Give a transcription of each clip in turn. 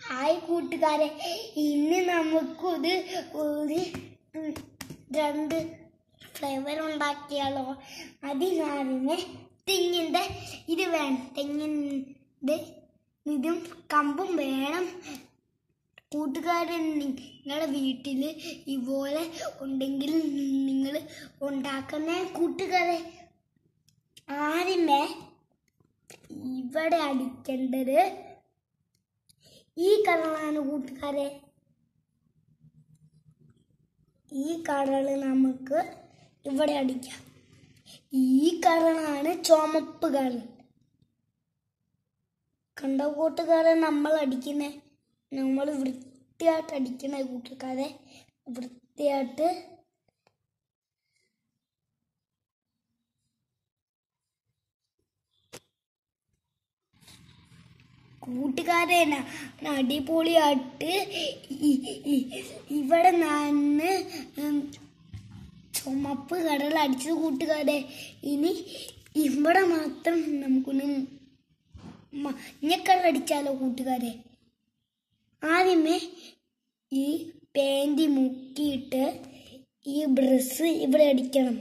Hi കൂട്ടുകാരെ ഇന്ന് നമുക്കൊരു ഒരു ഉം, രണ്ട് ഫ്ലേവർ ഉണ്ടാക്കിയാലോ അതിനാദ്യമേ തെങ്ങിൻ്റെ ഇത് വേണം തെങ്ങിൻ്റെ ഇതും കമ്പും വേണം കൂട്ടുകാരൻ നിങ്ങളുടെ വീട്ടിൽ ഇതുപോലെ ഉണ്ടെങ്കിൽ നിങ്ങൾ ഉണ്ടാക്കുന്ന കൂട്ടുകാരെ ആദ്യമേ ഇവിടെ അടിക്കേണ്ടത് ഈ കളറാണ് കൂട്ടുകാരെ ഈ കളറ് നമുക്ക് ഇവിടെ അടിക്കാം ഈ കളറാണ് ചുമപ്പ് കളർ കണ്ട കൂട്ടുകാരെ നമ്മൾ അടിക്കുന്നത് നമ്മൾ വൃത്തിയായിട്ട് അടിക്കണ കൂട്ടുകാരെ വൃത്തിയായിട്ട് കൂട്ടുകാരെ ന- അടിപൊളിയായിട്ട് ഇ- ഇ- ഇവിടെ നിന്ന് ഉം ചുമപ്പ് കടൽ അടിച്ചത് കൂട്ടുകാരെ ഇനി ഇവിടെ മാത്രം നമുക്കൊന്ന് മഞ്ഞക്കടൽ അടിച്ചാലോ കൂട്ടുകാരെ ആദ്യമേ ഈ പാൻറ് മുക്കിയിട്ട് ഈ ബ്രസ് ഇവിടെ അടിക്കണം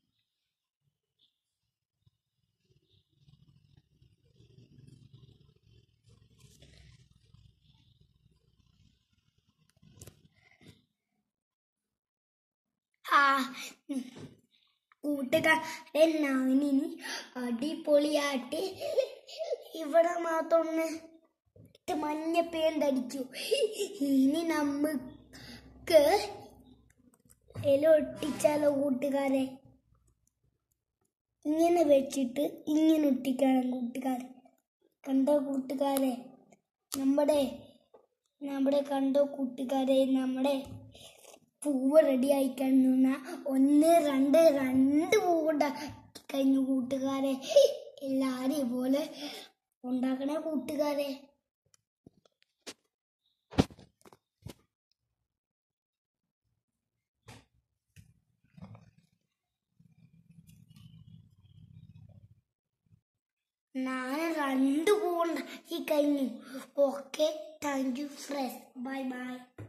ആ ഉം. കൂട്ടുകാരൻ ഞാനിനി അടിപൊളിയായിട്ട് ഇവിടെ മാത്രം ഒന്ന് ഇട്ട് മഞ്ഞ പേന്റ് അടിച്ചു ഇനി നമുക്ക് ഇല ഒട്ടിച്ചാലോ കൂട്ടുകാരെ ഇങ്ങനെ വെച്ചിട്ട് ഇങ്ങനെ ഒട്ടിക്കണം കൂട്ടുകാരെ കണ്ടോ കൂട്ടുകാരെ നമ്മുടെ നമ്മുടെ കണ്ടോ കൂട്ടുകാരെ നമ്മുടെ പൂവ് റെഡി ആയി കഴിഞ്ഞ ഒന്ന് രണ്ട് രണ്ട് പൂവ് ഉണ്ടാക്കി കഴിഞ്ഞു കൂട്ടുകാരെ എല്ലാരും ഇതുപോലെ ഉണ്ടാക്കണേ കൂട്ടുകാരെ ഞാൻ രണ്ട് പൂവുണ്ടാക്കി കഴിഞ്ഞു okay thank you friends bye by